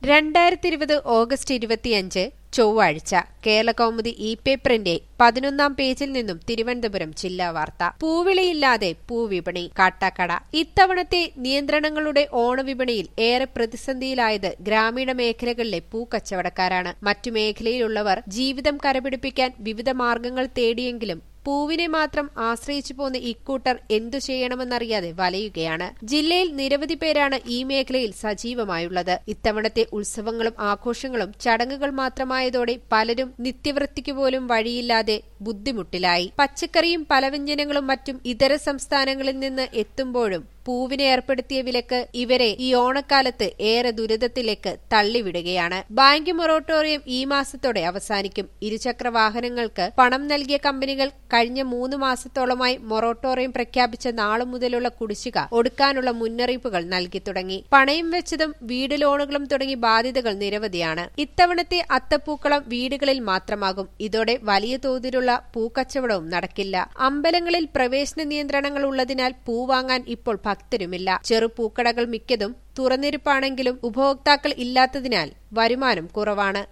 രണ്ടായിരത്തി ഇരുപത് ഓഗസ്റ്റ് ഇരുപത്തിയഞ്ച് ചൊവ്വാഴ്ച കേരളകൗമുദി ഇ പേപ്പറിന്റെ പതിനൊന്നാം പേജിൽ നിന്നും തിരുവനന്തപുരം ജില്ലാ വാർത്ത പൂവിളിയില്ലാതെ പൂവിപണി കാട്ടാക്കട ഇത്തവണത്തെ നിയന്ത്രണങ്ങളുടെ ഓണവിപണിയിൽ ഏറെ പ്രതിസന്ധിയിലായത് ഗ്രാമീണ മേഖലകളിലെ പൂക്കച്ചവടക്കാരാണ് മറ്റു മേഖലയിലുള്ളവർ ജീവിതം കരപിടിപ്പിക്കാൻ വിവിധ മാർഗങ്ങൾ തേടിയെങ്കിലും പൂവിനെ മാത്രം ആശ്രയിച്ചു പോന്ന ഇക്കൂട്ടർ എന്തു ചെയ്യണമെന്നറിയാതെ വലയുകയാണ് ജില്ലയിൽ നിരവധി പേരാണ് ഈ മേഖലയിൽ സജീവമായുള്ളത് ഇത്തവണത്തെ ഉത്സവങ്ങളും ആഘോഷങ്ങളും ചടങ്ങുകൾ മാത്രമായതോടെ പലരും നിത്യവൃത്തിക്ക് പോലും വഴിയില്ലാതെ ബുദ്ധിമുട്ടിലായി പച്ചക്കറിയും പലവ്യഞ്ജനങ്ങളും മറ്റും ഇതര സംസ്ഥാനങ്ങളിൽ നിന്ന് എത്തുമ്പോഴും പൂവിന് ഏർപ്പെടുത്തിയ വിലക്ക് ഇവരെ ഈ ഓണക്കാലത്ത് ഏറെ ദുരിതത്തിലേക്ക് തള്ളിവിടുകയാണ് ബാങ്ക് മൊറട്ടോറിയം ഈ മാസത്തോടെ അവസാനിക്കും ഇരുചക്ര വാഹനങ്ങൾക്ക് പണം നൽകിയ കമ്പനികൾ കഴിഞ്ഞ മൂന്ന് മാസത്തോളമായി മൊറട്ടോറിയം പ്രഖ്യാപിച്ച നാളു മുതലുള്ള കുടിശ്ശിക ഒടുക്കാനുള്ള മുന്നറിയിപ്പുകൾ നൽകി തുടങ്ങി പണയം വെച്ചതും വീട് ലോണുകളും തുടങ്ങി ബാധ്യതകൾ നിരവധിയാണ് ഇത്തവണത്തെ അത്തപ്പൂക്കളം വീടുകളിൽ മാത്രമാകും ഇതോടെ വലിയ തോതിലുള്ള പൂക്കച്ചവടവും നടക്കില്ല അമ്പലങ്ങളിൽ പ്രവേശന നിയന്ത്രണങ്ങൾ ഉള്ളതിനാൽ പൂ വാങ്ങാൻ ഇപ്പോൾ ഭക്തരുമില്ല ചെറുപൂക്കടകൾ മിക്കതും തുറന്നിരിപ്പാണെങ്കിലും ഉപഭോക്താക്കൾ ഇല്ലാത്തതിനാൽ വരുമാനം കുറവാണ്